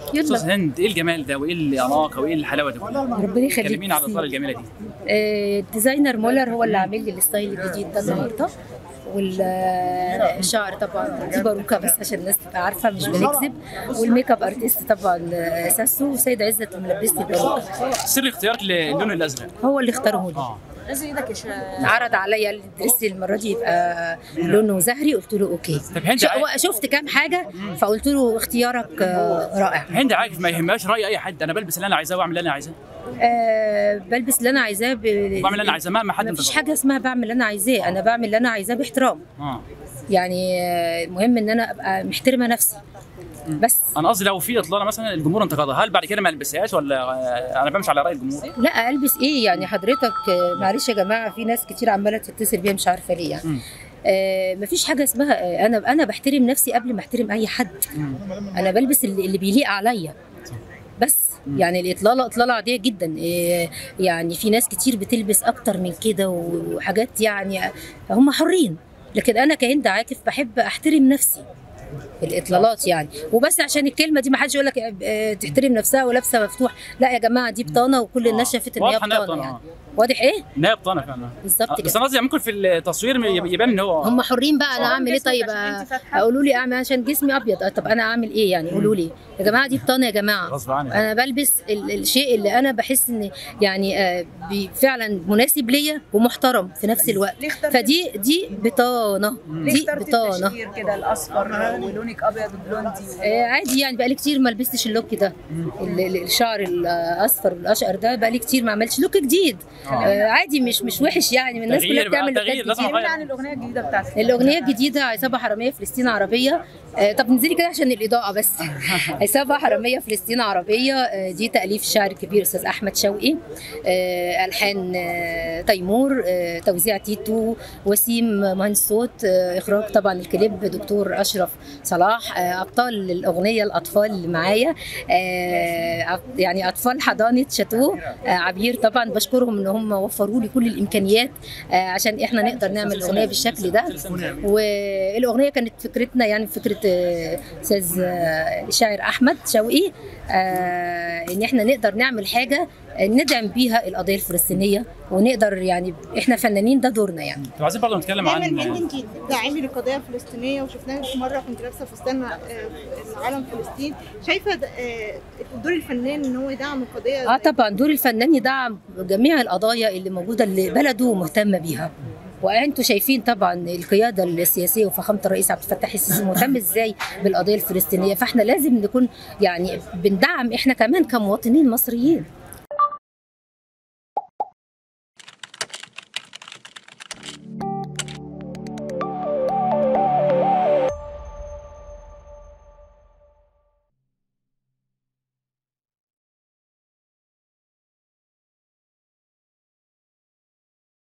يلا استاذ هند ايه الجمال ده وايه الاناقه وايه الحلاوه دي كلها ربنا يخليك كلمينا على الاطفال الجميله دي آه، الديزاينر مولر هو اللي عامل لي الستايل الجديد ده النهارده والشعر طبعا دي باروكه بس عشان الناس تبقى عارفه مش بنكذب والميك اب ارتست طبعا آه، ساسو وسيد عزت اللي ملبسني الباروكه سر اختيارك للون الازرق هو اللي اختاره لي اه عرض عليا الدرس المره دي يبقى لونه زهري قلت له اوكي طب هند شو- عا- شفت كام حاجه فقلت له اختيارك آه، رائع هند عارف ما يهمهاش راي اي حد انا بلبس اللي انا عايزاه واعمل اللي انا عايزاه أه بلبس اللي انا عايزاه ب... بعمل اللي انا عايزاه مهما حد ما فيش انتظر. حاجه اسمها بعمل اللي انا عايزاه انا بعمل اللي انا عايزاه باحترام اه يعني آه، المهم ان انا ابقى محترمه نفسي بس انا قصدي لو في اطلاله مثلا الجمهور انتقدها هل بعد كده ما البسهاش ولا آه، انا بمشي على راي الجمهور لا البس ايه يعني حضرتك آه، معلش يا جماعه في ناس كتير عماله تتصل بيا مش عارفه ليه يعني مم. آه مفيش حاجه اسمها آه انا انا بحترم نفسي قبل ما احترم اي حد انا بلبس اللي, اللي بيليق عليا بس يعني الاطلاله اطلاله عاديه جدا إيه يعني في ناس كتير بتلبس اكتر من كده وحاجات يعني هم حرين لكن انا كهند عاكف بحب احترم نفسي الاطلالات يعني وبس عشان الكلمه دي ما حدش يقول لك آه، تحترم نفسها ولابسه مفتوح لا يا جماعه دي بطانه وكل الناس شافت ان هي واضحة إن هي بطانه بطانة، يعني آه. واضح ايه نائب طنف فعلا بالظبط آه، كده بس انا قصدي ممكن في التصوير يب- يبان ان هو هم حرين بقى انا آه. اعمل ايه طيب اقولوا لي اعمل عشان جسمي ابيض آه، طب انا اعمل ايه يعني قولوا لي يا جماعه دي بطانه يا جماعه غصب عنك. انا بلبس ال- الشيء اللي انا بحس ان يعني آه، بي- فعلا مناسب ليا ومحترم في نفس الوقت ليه اخترت- فدي دي بطانه ليه دي اخترتي بطانه التشهير كده الاصفر ولونك ابيض وبلوندي آه، عادي يعني بقالي كتير ما لبستش اللوك ده ال- ال- الشعر الاصفر والاشقر ده بقالي كتير ما عملتش لوك جديد آه، عادي مش مش وحش يعني من الناس كلها تغيير بقى، بتعمل تغيير، لوكات لازم كتير. أغير. كلمينا عن الاغنيه الجديده بتاعتك الاغنيه الجديده عصابه حراميه فلسطين عربيه آه، طب انزلي كده عشان الاضاءه بس عصابه حراميه فلسطين عربيه آه، دي تاليف الشاعر الكبير استاذ احمد شوقي آه، الحان آه، تيمور آه، توزيع تيتو وسيم مهندس صوت آه، اخراج طبعا الكليب دكتور اشرف صلاح آه، ابطال الاغنيه الاطفال اللي معايا آه، أط- يعني اطفال حضانه شاتو آه، عبير طبعا بشكرهم ان هم وفروا لي كل الامكانيات آه، عشان احنا نقدر نعمل الاغنيه بالشكل ده والاغنيه كانت فكرتنا يعني فكره آه، استاذ آه، الشاعر احمد شوقي آه، ان احنا نقدر نعمل حاجه آه، ندعم بيها القضيه الفلسطينيه ونقدر يعني احنا فنانين ده دورنا يعني طب عايزين برضه نتكلم عن دايما هند انت داعمي للقضيه الفلسطينيه وشفناك في مره كنت لابسه فستان آه، العالم فلسطين شايفه ده- آه، دور الفنان ان هو يدعم القضيه اه طبعا دور الفنان يدعم جميع القضايا اللي موجوده اللي بلده مهتمه بيها وانتم شايفين طبعا القياده السياسيه وفخامه الرئيس عبد الفتاح السيسي مهتم ازاي بالقضيه الفلسطينيه فاحنا لازم نكون يعني بندعم احنا كمان كمواطنين مصريين